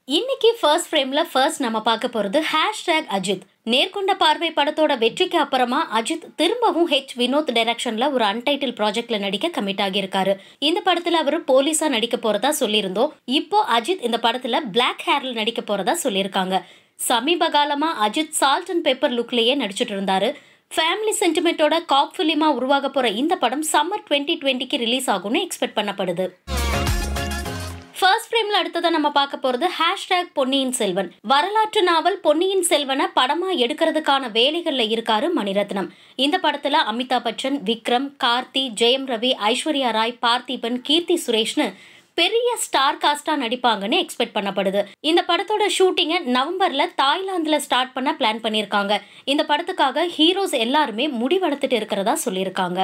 இன்னைக்கு ஃபர்ஸ்ட் ஃப்ரேம்ல ஃபர்ஸ்ட் நம்ம பார்க்க போறது ஹேஷ்டேக் அஜித் நேர்கொண்ட பார்வை படத்தோட வெற்றிக்கு அப்புறமா அஜித் திரும்பவும் ஹெச் வினோத் டைரக்ஷன்ல ஒரு அன்டைட்டில் ப்ராஜெக்ட்ல நடிக்க கமிட் ஆகியிருக்காரு இந்த படத்துல அவர் போலீஸா நடிக்க போறதா சொல்லியிருந்தோம் இப்போ அஜித் இந்த படத்துல பிளாக் ஹேர்ல நடிக்க போறதா சொல்லியிருக்காங்க சமீப காலமா அஜித் சால்ட் அண்ட் பேப்பர் லுக்லயே நடிச்சிட்டு இருந்தாரு ஃபேமிலி சென்டிமெண்ட்டோட காப் ஃபிலிமா உருவாக போற இந்த படம் சம்மர் டுவெண்ட்டி டுவெண்ட்டிக்கு ரிலீஸ் ஆகும்னு எக்ஸ்பெக்ட் பண்ணப்படுது ஃபர்ஸ்ட் ஃப்ரேம்ல அடுத்ததா நம்ம பார்க்க போறது ஹேஷ்டேக் பொன்னியின் செல்வன் வரலாற்று நாவல் பொன்னியின் செல்வனை படமா எடுக்கிறதுக்கான வேலைகள்ல இருக்காரு மணிரத்னம் இந்த படத்துல அமிதாப் பச்சன் விக்ரம் கார்த்தி ஜெயம் ரவி ஐஸ்வர்யா ராய் பார்த்திபன் கீர்த்தி சுரேஷ்னு பெரிய ஸ்டார் காஸ்டா நடிப்பாங்கன்னு எக்ஸ்பெக்ட் பண்ணப்படுது இந்த படத்தோட ஷூட்டிங்கை நவம்பர்ல தாய்லாந்துல ஸ்டார்ட் பண்ண பிளான் பண்ணியிருக்காங்க இந்த படத்துக்காக ஹீரோஸ் எல்லாருமே முடிவெடுத்துட்டு இருக்கிறதா சொல்லியிருக்காங்க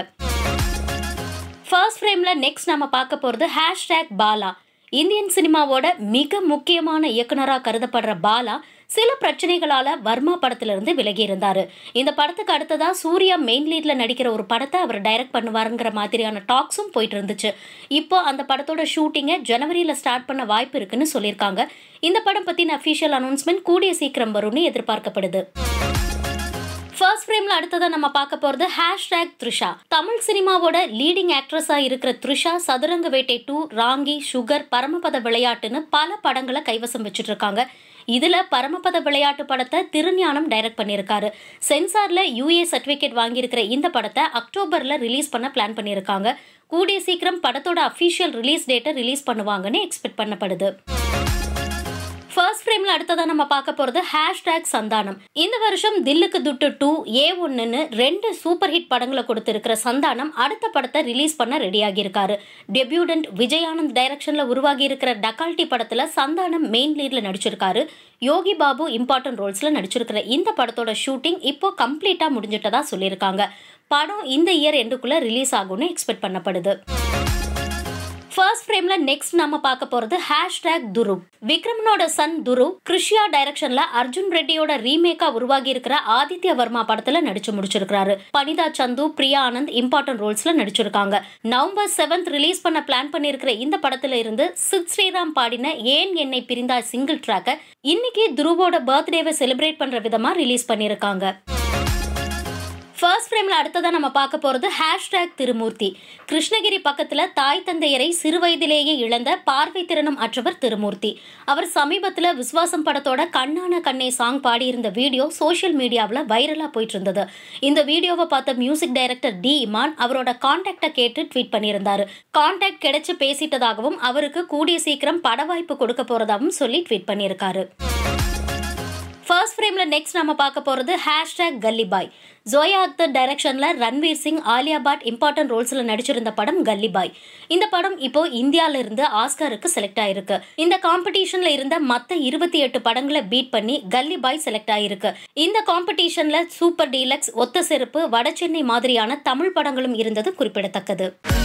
ஃபர்ஸ்ட் ஃப்ரேம்ல நெக்ஸ்ட் நம்ம பார்க்க போறது ஹேஷ்டேக் பாலா இந்தியன் சினிமாவோட மிக முக்கியமான இயக்குனராக கருதப்படுற பாலா சில பிரச்சனைகளால வர்மா படத்துல இருந்து விலகி இருந்தாரு இந்த படத்துக்கு அடுத்ததா சூர்யா மெயின் லீட்ல நடிக்கிற ஒரு படத்தை அவர் டைரக்ட் பண்ணுவாருங்கிற மாதிரியான டாக்ஸும் போயிட்டு இருந்துச்சு இப்போ அந்த படத்தோட ஷூட்டிங்கை ஜனவரியில ஸ்டார்ட் பண்ண வாய்ப்பு இருக்குன்னு சொல்லியிருக்காங்க இந்த படம் பத்தின அஃபிஷியல் அனௌன்ஸ்மெண்ட் கூடிய சீக்கிரம் வரும்னு எதிர்பார்க்கப்படுது ஃபர்ஸ்ட் ஃப்ரேம்ல அடுத்ததா நம்ம பார்க்க போறது ஹேஷ்டேக் த்ரிஷா தமிழ் சினிமாவோட லீடிங் ஆக்ட்ரஸா இருக்கிற த்ரிஷா சதுரங்க வேட்டை டூ ராங்கி சுகர் பரமபத விளையாட்டுன்னு பல படங்களை கைவசம் வச்சுட்டு இருக்காங்க இதுல பரமபத விளையாட்டு படத்தை திருஞானம் டைரக்ட் பண்ணியிருக்காரு சென்சார்ல யூஏ சர்டிபிகேட் வாங்கியிருக்கிற இந்த படத்தை அக்டோபர்ல ரிலீஸ் பண்ண பிளான் பண்ணியிருக்காங்க கூடிய சீக்கிரம் படத்தோட அஃபிஷியல் ரிலீஸ் டேட்டை ரிலீஸ் பண்ணுவாங்கன்னு எக்ஸ்பெக்ட் பண்ணப்படுது ஃபர்ஸ்ட் ஃப்ரேம்ல அடுத்ததா நம்ம பார்க்க போறது ஹேஷ்டேக் சந்தானம் இந்த வருஷம் தில்லுக்கு துட்டு டூ ஏ ஒன்னுன்னு ரெண்டு சூப்பர் ஹிட் படங்களை கொடுத்திருக்கிற சந்தானம் அடுத்த படத்தை ரிலீஸ் பண்ண ரெடியாகி இருக்காரு டெபியூடன்ட் விஜயானந்த் டைரக்ஷன்ல உருவாகி இருக்கிற டக்கால்டி படத்துல சந்தானம் மெயின் லீட்ல நடிச்சிருக்காரு யோகி பாபு இம்பார்ட்டன்ட் ரோல்ஸ்ல நடிச்சிருக்கிற இந்த படத்தோட ஷூட்டிங் இப்போ கம்ப்ளீட்டா முடிஞ்சிட்டதா சொல்லியிருக்காங்க படம் இந்த இயர் எண்டுக்குள்ள ரிலீஸ் ஆகும்னு எக்ஸ்பெக்ட் பண்ணப்படுது ஃபர்ஸ்ட் ஃப்ரேம்ல நெக்ஸ்ட் நம்ம பார்க்க போறது ஹேஷ்டேக் துரு விக்ரமனோட சன் துரு கிருஷ்யா டைரக்ஷன்ல அர்ஜுன் ரெட்டியோட ரீமேக்கா உருவாகி இருக்கிற ஆதித்ய வர்மா படத்துல நடிச்சு முடிச்சிருக்காரு பனிதா சந்து பிரியா ஆனந்த் இம்பார்ட்டன்ட் ரோல்ஸ்ல நடிச்சிருக்காங்க நவம்பர் செவன்த் ரிலீஸ் பண்ண பிளான் பண்ணியிருக்கிற இந்த படத்துல இருந்து சித் ஸ்ரீராம் பாடின ஏன் என்னை பிரிந்தா சிங்கிள் ட்ராக்கை இன்னைக்கு துருவோட பர்த்டேவை செலிப்ரேட் பண்ற விதமா ரிலீஸ் பண்ணியிருக்காங்க ஃபர்ஸ்ட் ஃப்ரேம்ல அடுத்ததா நம்ம பார்க்க போறது ஹேஷ்டேக் திருமூர்த்தி கிருஷ்ணகிரி பக்கத்துல தாய் தந்தையரை சிறு வயதிலேயே இழந்த பார்வை திறனும் அற்றவர் திருமூர்த்தி அவர் சமீபத்துல விஸ்வாசம் படத்தோட கண்ணான கண்ணே சாங் பாடியிருந்த வீடியோ சோஷியல் மீடியாவில் வைரலா போயிட்டு இருந்தது இந்த வீடியோவை பார்த்த மியூசிக் டைரக்டர் டி இமான் அவரோட கான்டாக்டை கேட்டு ட்வீட் பண்ணியிருந்தாரு கான்டாக்ட் கிடைச்சு பேசிட்டதாகவும் அவருக்கு கூடிய சீக்கிரம் பட வாய்ப்பு கொடுக்க போறதாகவும் சொல்லி ட்வீட் பண்ணியிருக்காரு ஃபர்ஸ்ட் ஃப்ரேம்ல நெக்ஸ்ட் நம்ம பார்க்க போறது ஹேஷ்டேக் கல்லிபாய் ஜோயா அக்தர் டைரக்ஷன்ல ரன்வீர் சிங் ஆலியா பாட் இம்பார்ட்டன்ட் ரோல்ஸ்ல நடிச்சிருந்த படம் கல்லிபாய் இந்த படம் இப்போ இந்தியால இருந்து ஆஸ்காருக்கு செலக்ட் ஆயிருக்கு இந்த காம்படிஷன்ல இருந்த மத்த இருபத்தி எட்டு படங்களை பீட் பண்ணி கல்லிபாய் செலக்ட் ஆயிருக்கு இந்த காம்படிஷன்ல சூப்பர் டீலக்ஸ் ஒத்த செருப்பு வடசென்னை மாதிரியான தமிழ் படங்களும் இருந்தது குறிப்பிடத்தக்கது